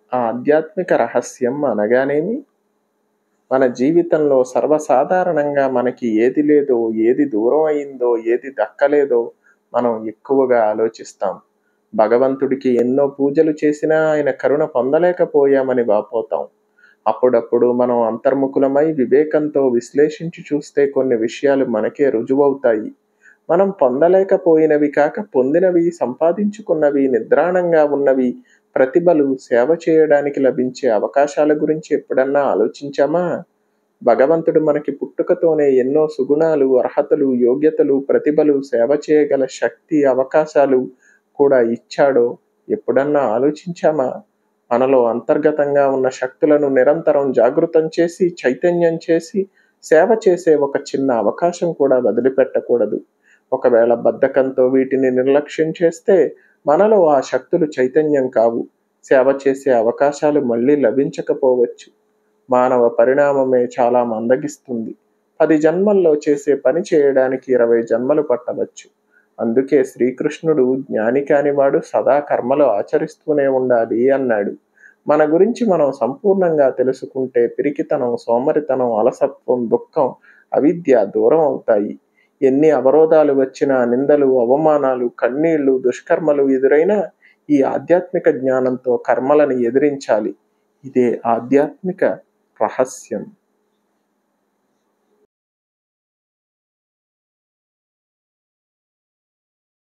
ఆ ఆధ్యాత్మిక రహస్యం అనగానేమి మన జీవితంలో సర్వసాధారణంగా మనకి ఏది లేదో ఏది దూరం అయిందో ఏది దక్కలేదో మనం ఎక్కువగా ఆలోచిస్తాం భగవంతుడికి ఎన్నో పూజలు చేసినా ఆయన కరుణ పొందలేకపోయామని వాపోతాం అప్పుడప్పుడు మనం అంతర్ముఖులమై వివేకంతో విశ్లేషించి చూస్తే కొన్ని విషయాలు మనకే రుజువవుతాయి మనం పొందలేకపోయినవి కాక పొందినవి సంపాదించుకున్నవి నిద్రాణంగా ఉన్నవి ప్రతిభలు సేవ చేయడానికి లభించే అవకాశాల గురించి ఎప్పుడన్నా ఆలోచించామా భగవంతుడు మనకి పుట్టుకతోనే ఎన్నో సుగుణాలు అర్హతలు యోగ్యతలు ప్రతిభలు సేవ చేయగల శక్తి అవకాశాలు కూడా ఇచ్చాడో ఎప్పుడన్నా ఆలోచించామా మనలో అంతర్గతంగా ఉన్న శక్తులను నిరంతరం జాగృతం చేసి చైతన్యం చేసి సేవ చేసే ఒక చిన్న అవకాశం కూడా వదిలిపెట్టకూడదు ఒకవేళ బద్ధకంతో వీటిని నిర్లక్ష్యం చేస్తే మనలో ఆ శక్తులు చైతన్యం కావు సేవ చేసే అవకాశాలు మళ్ళీ లభించకపోవచ్చు మానవ పరిణామమే చాలా మందగిస్తుంది పది జన్మల్లో చేసే పని చేయడానికి ఇరవై జన్మలు పట్టవచ్చు అందుకే శ్రీకృష్ణుడు జ్ఞాని కానివాడు సదా కర్మలు ఆచరిస్తూనే ఉండాలి అన్నాడు మన గురించి మనం సంపూర్ణంగా తెలుసుకుంటే పిరికితనం సోమరితనం అలసత్వం దుఃఖం అవిద్య దూరం అవుతాయి ఎన్ని అవరోధాలు వచ్చినా నిందలు అవమానాలు కన్నీళ్లు దుష్కర్మలు ఎదురైనా ఈ ఆధ్యాత్మిక జ్ఞానంతో కర్మలను ఎదిరించాలి ఇదే ఆధ్యాత్మిక రహస్యం